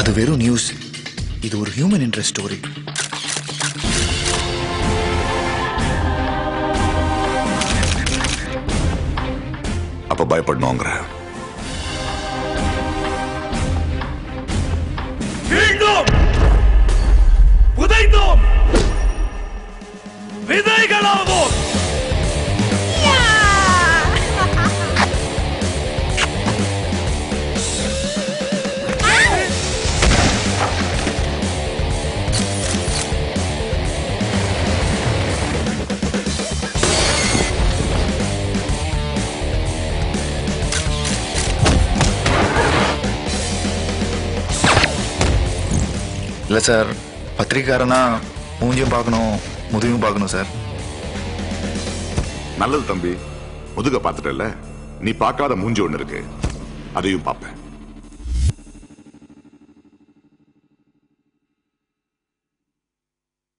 அது வெறும் நியூஸ் இது ஒரு ஹியூமன் இன்ட்ரெஸ்ட் ஸ்டோரி அப்ப பயப்படணுங்கிற மீண்டும் புதைந்தோம் விதைகளாவோம் இல்லை சார் பத்திரிக்காரனா மூஞ்சியும் பார்க்கணும் முதுகையும் பார்க்கணும் சார் நல்லது தம்பி முதுக பார்த்துட்டல நீ பார்க்காத மூஞ்சி ஒண்ணு இருக்கு அதையும் பார்ப்பேன்